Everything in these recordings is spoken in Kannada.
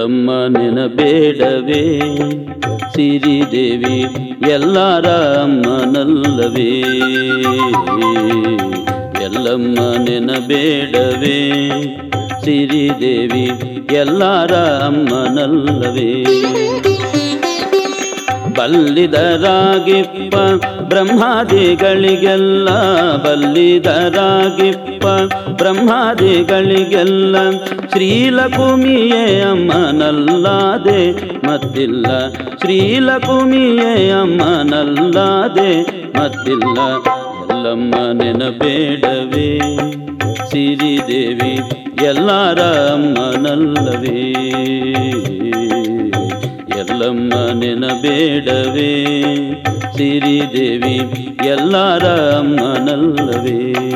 ಎಲ್ಲಮ್ಮ ನೆನಬೇಡವೇ ಸಿರಿದೇವಿ ಎಲ್ಲರ ಅಮ್ಮನಲ್ಲವೇ ಎಲ್ಲಮ್ಮ ನೆನಬೇಡವೇ ಸಿರಿದೇವಿ ಎಲ್ಲರ ಅಮ್ಮನಲ್ಲವೇ ಬಲ್ಲಿದರಾಗಿಪ್ಪ ಬ್ರಹ್ಮಾದಿಗಳಿಗೆಲ್ಲ ಬಲ್ಲಿದರಾಗಿಪ್ಪ ಬ್ರಹ್ಮಾದಿಗಳಿಗೆಲ್ಲ ಶ್ರೀಲಕುಮಿಯೇ ಅಮ್ಮನಲ್ಲಾದೆ ಮತ್ತಿಲ್ಲ ಶ್ರೀಲಕುಮಿಯೇ ಅಮ್ಮನಲ್ಲಾದೆ ಮತ್ತಿಲ್ಲ ಎಲ್ಲಮ್ಮ ನೆನಬೇಡವೇ ಸಿರಿದೇವಿ ಎಲ್ಲರ ಅಮ್ಮನಲ್ಲವೇ ಎಲ್ಲಮ್ಮ ನೆನಬೇಡವೇ ಸಿರಿದೇವಿ ಎಲ್ಲರ ಅಮ್ಮನಲ್ಲವೇ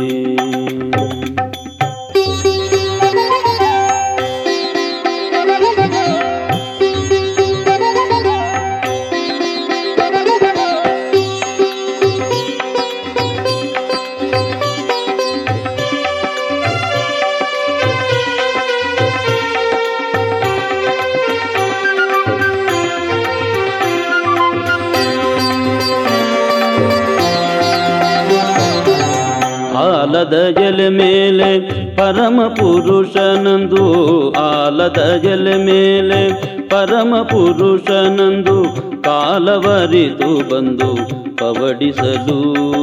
ಆಲದ ಎಲೆ ಮೇಲೆ ಪರಮ ಪುರುಷನಂದು ಆಲದ ಎಲೆ ಮೇಲೆ ಪರಮ ಪುರುಷನಂದು ಕಾಲವರಿತು ಬಂದು ಪವಡಿಸಲು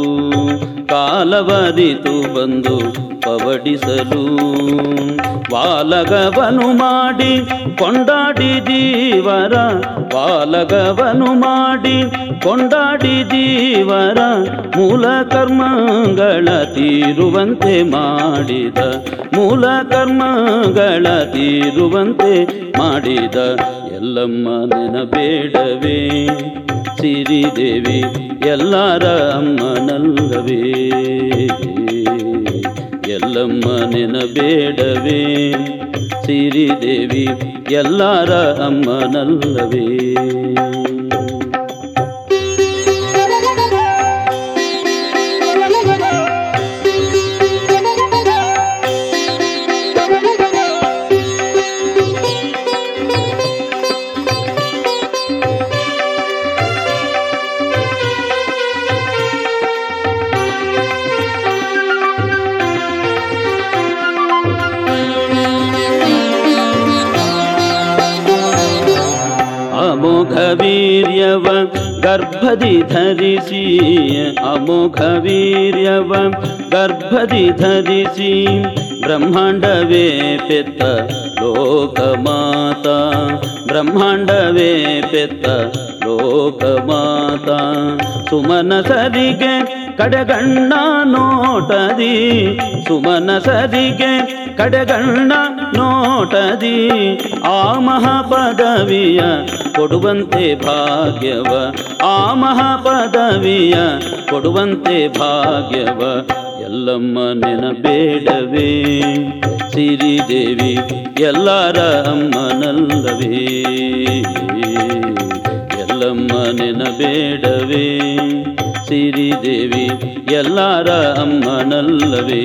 ಕಾಲವರಿತು ಬಂದು ಪವಡಿಸಲು ವಾಲಗವನು ಮಾಡಿ ಕೊಂಡಾಡಿ ಜೀವರ ವಾಲಗವನು ಮಾಡಿ ಕೊಂಡಾಡಿ ಜೀವರ ಮೂಲ ಕರ್ಮಗಳ ತೀರುವಂತೆ ಮಾಡಿದ ಮೂಲ ಕರ್ಮಗಳ ತೀರುವಂತೆ ಮಾಡಿದ ಎಲ್ಲಮ್ಮ ನೆನಬೇಡವೇ ಸಿರಿದೇವಿ ಎಲ್ಲರ ಅಮ್ಮನಲ್ಲವೇ ಎಲ್ಲಮ್ಮ ನೆನಬೇಡವೇ ಸಿರಿದೇವಿ ಎಲ್ಲರ ಅಮ್ಮನಲ್ಲವೇ ಅಮೋಘ ವೀರ್ಯವ ಗರ್ಭದಿ ಧರಿಸಿ ಅಮೋಘ ವೀರ್ಯವ ಗರ್ಭದಿ ಧರಿಸಿ ಬ್ರಹ್ಮಾಂಡವೇ ಪೆತ್ತ ಲೋಕಮಾತ ಬ್ರಹ್ಮಾಂಡವೇ ಪೆತ್ತ ಲೋಕಮಾತ ಸುಮನ ಸರಿಗೆ ಕಡೆಗಣ್ಣ ನೋಟದಿ ಸುಮನ ಸರಿಗೆ ಕಡೆಗಣ್ಣ ನೋಟದಿ ಆ ಮಹಾಪದವಿಯ ಕೊಡುವಂತೆ ಭಾಗ್ಯವ ಆ ಮಹಾಪದವಿಯ ಕೊಡುವಂತೆ ಭಾಗ್ಯವ ಎಲ್ಲಮ್ಮ ನೆನಬೇಡವೇ ಸಿರಿದೇವಿ ಎಲ್ಲರ ಅಮ್ಮನಲ್ಲವೇ ಎಲ್ಲಮ್ಮ ನೆನಬೇಡವೇ ಸಿರಿದೇವಿ ಎಲ್ಲರ ಅಮ್ಮನಲ್ಲವೇ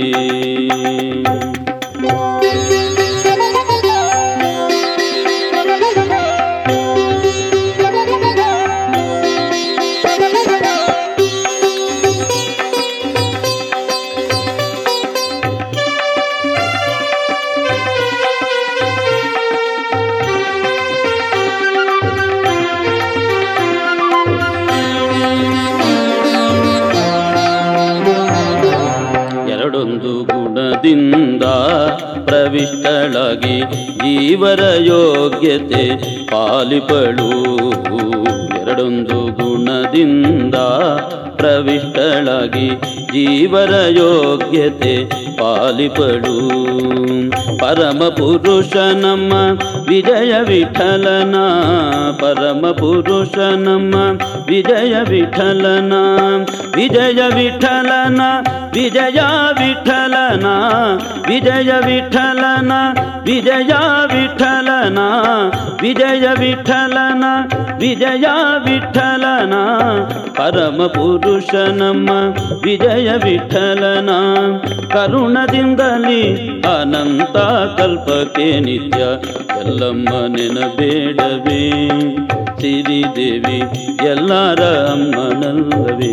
ಎರಡೊಂದು ಗುಣದಿಂದ ಪ್ರವಿಷ್ಟಳಾಗಿ ಜೀವರ ಯೋಗ್ಯತೆ ಪಾಲಿಪಳು ಎರಡೊಂದು ಗುಣದಿಂದ ಪ್ರವಿಷ್ಟಳಾಗಿ ಜೀವರ ಯೋಗ್ಯತೆ ಪಾಲಿಪಳು ಪರಮ ಪುರುಷ ನಮ್ಮ ವಿಜಯ ವಿಠಲನ ಪರಮ ಪುರುಷ ನಮ್ಮ ವಿಜಯ ವಿಠಲನ ವಿಜಯ ವಿಠಲನ ವಿಜಯ ವಿಠಲನ ವಿಜಯ ವಿಠಲನ ವಿಜಯ ವಿಠಲನ ವಿಜಯ ವಿಠಲನ ವಿಜಯ ವಿಠಲನ ಪರಮ ಪುರುಷ ನಮ್ಮ ವಿಜಯ ವಿಠಲನ ಕರುಣದಿಂದಲಿ ಅನಂತ ಕಲ್ಪಕ್ಕೆ ನಿತ್ಯ ಎಲ್ಲಮ್ಮ ನೆನಬೇಡವೇ ಸಿರಿದೇವಿ ಎಲ್ಲರ ಅಮ್ಮನಲ್ಲವೇ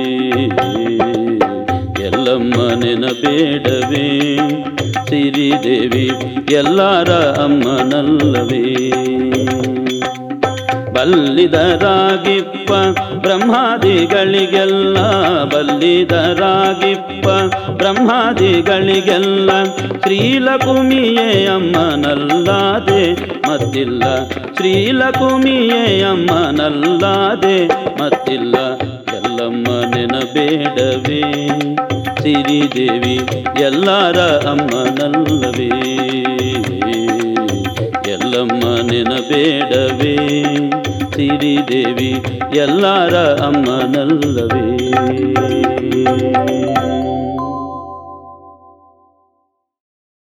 ಎಲ್ಲಮ್ಮ ನೆನಬೇಡವೇ ಸಿರಿದೇವಿ ಎಲ್ಲರ ಅಮ್ಮನಲ್ಲವೇ ಬಲ್ಲಿದರಾಗಿಪ್ಪ ಬ್ರಹ್ಮಾದಿಗಳಿಗೆಲ್ಲ ಬಲ್ಲಿದರಾಗಿಪ್ಪ ಬ್ರಹ್ಮಾದಿಗಳಿಗೆಲ್ಲ ಶ್ರೀಲಕುಮಿಯೇ ಅಮ್ಮನಲ್ಲಾದೆ ಮತ್ತಿಲ್ಲ ಶ್ರೀಲಕುಮಿಯೇ ಅಮ್ಮನಲ್ಲಾದೆ ಮತ್ತಿಲ್ಲ ಎಲ್ಲಮ್ಮ ನೆನಬೇಡವೇ ಸಿರಿದೇವಿ ಎಲ್ಲರ ಅಮ್ಮನಲ್ಲವೇ ಎಲ್ಲಮ್ಮ ನೆನಬೇಡವೇ ಸಿರಿದೇವಿ ಎಲ್ಲರ ಅಮ್ಮನಲ್ಲವೇ